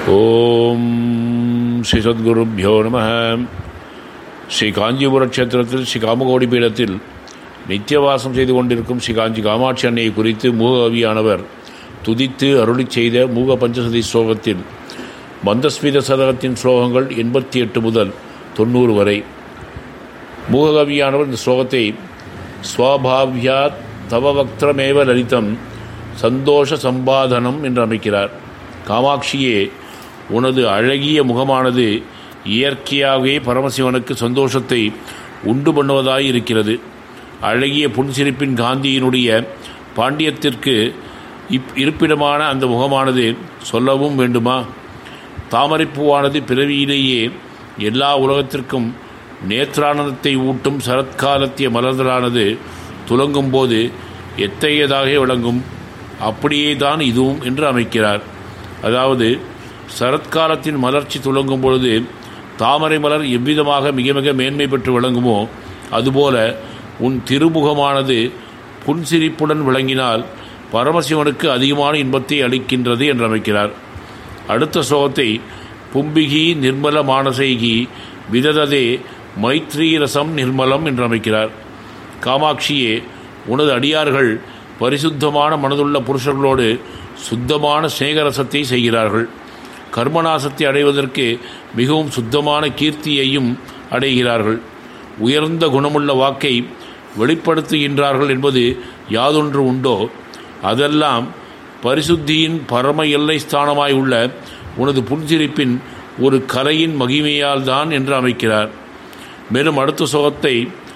ஓம் ஸ்ரீ சத்குருப்பியோ நம ஸ்ரீ காஞ்சிபுர கஷேத்திரத்தில் ஸ்ரீ காமகோடி பீடத்தில் நித்தியவாசம் செய்து கொண்டிருக்கும் ஸ்ரீ காஞ்சி காமாட்சி அன்னையை குறித்து மூகவியானவர் துதித்து அருளி செய்த மூக பஞ்சசதி ஸ்லோகத்தில் மந்தஸ்மித சதகத்தின் ஸ்லோகங்கள் எண்பத்தி எட்டு முதல் தொண்ணூறு வரை மூககவியானவர் இந்த ஸ்லோகத்தை ஸ்வபாவியாத் தவவக்திரமேவ லலிதம் சந்தோஷ சம்பாதனம் என்று அமைக்கிறார் காமாட்சியே உனது அழகிய முகமானது இயற்கையாகவே பரமசிவனுக்கு சந்தோஷத்தை உண்டு பண்ணுவதாய் இருக்கிறது அழகிய புன்சிரிப்பின் காந்தியினுடைய பாண்டியத்திற்கு இப் இருப்பிடமான அந்த முகமானது சொல்லவும் வேண்டுமா தாமரைப்பூவானது பிறவியிலேயே எல்லா உலகத்திற்கும் நேத்ரானந்தத்தை ஊட்டும் சரத்காலத்திய மலர்களானது துலங்கும்போது எத்தகையதாக விளங்கும் அப்படியே தான் இதுவும் என்று அமைக்கிறார் அதாவது சரத்காலத்தின் மலர்ச்சி துலங்கும் பொழுது தாமரை மலர் எவ்விதமாக மிக மிக மேன்மை பெற்று விளங்குமோ அதுபோல உன் திருமுகமானது புன்சிரிப்புடன் விளங்கினால் பரமசிவனுக்கு அதிகமான இன்பத்தை அளிக்கின்றது என்று அமைக்கிறார் அடுத்த ஸ்லோகத்தை பும்பிகி நிர்மல மானசைகி விதததே மைத்ரீ ரசம் நிர்மலம் என்று அமைக்கிறார் காமாட்சியே உனது அடியார்கள் பரிசுத்தமான மனதுள்ள புருஷர்களோடு சுத்தமான ஸ்நேகரசத்தை செய்கிறார்கள் கர்மநாசத்தை அடைவதற்கு மிகவும் சுத்தமான கீர்த்தியையும் அடைகிறார்கள் உயர்ந்த குணமுள்ள வாக்கை வெளிப்படுத்துகின்றார்கள் என்பது யாதொன்று உண்டோ அதெல்லாம் பரிசுத்தியின் பரம எல்லை ஸ்தானமாய் உள்ள உனது புன்சிரிப்பின் ஒரு கலையின் மகிமையால் தான் என்று அமைக்கிறார் மேலும் அடுத்த சுகத்தை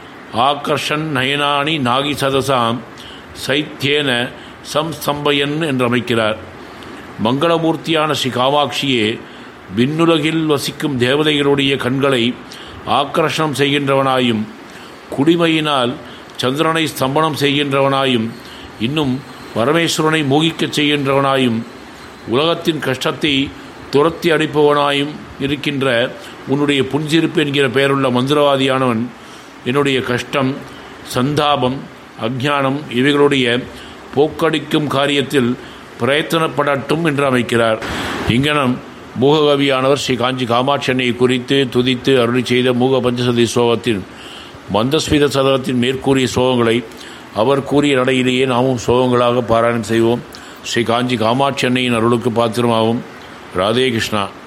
ஆகர்ஷன் நயனானி நாகி சதசாம் சைத்தியேன சம்ஸ்தம்பயன் என்று அமைக்கிறார் மங்களமூர்த்தியான ஸ்ரீ காமாட்சியே விண்ணுலகில் வசிக்கும் தேவதைகளுடைய கண்களை ஆக்கர்ஷணம் செய்கின்றவனாயும் குடிமையினால் சந்திரனை ஸ்தம்பனம் செய்கின்றவனாயும் இன்னும் பரமேஸ்வரனை மோகிக்கச் செய்கின்றவனாயும் உலகத்தின் கஷ்டத்தை துரத்தி அடிப்பவனாயும் இருக்கின்ற உன்னுடைய புன்சிரிப்பு என்கிற பெயருள்ள மந்திரவாதியானவன் என்னுடைய கஷ்டம் சந்தாபம் அஜ்ஞானம் இவைகளுடைய போக்கடிக்கும் காரியத்தில் பிரயத்தனப்படட்டும் என்று அமைக்கிறார் இங்கனம் மூககவியானவர் ஸ்ரீ காஞ்சி காமாட்சி அன்னையை குறித்து துதித்து அருளி செய்த மூக பஞ்சசதி ஸ்லோகத்தின் மந்தஸ்மித சதகத்தின் மேற்கூறிய ஸ்லோகங்களை அவர் கூறிய நடையிலேயே நாமும் ஸ்லோகங்களாக பாராயணம் செய்வோம் ஸ்ரீ காஞ்சி காமாட்சி அன்னையின் அருளுக்கு பாத்திரமாகும் ராதே கிருஷ்ணா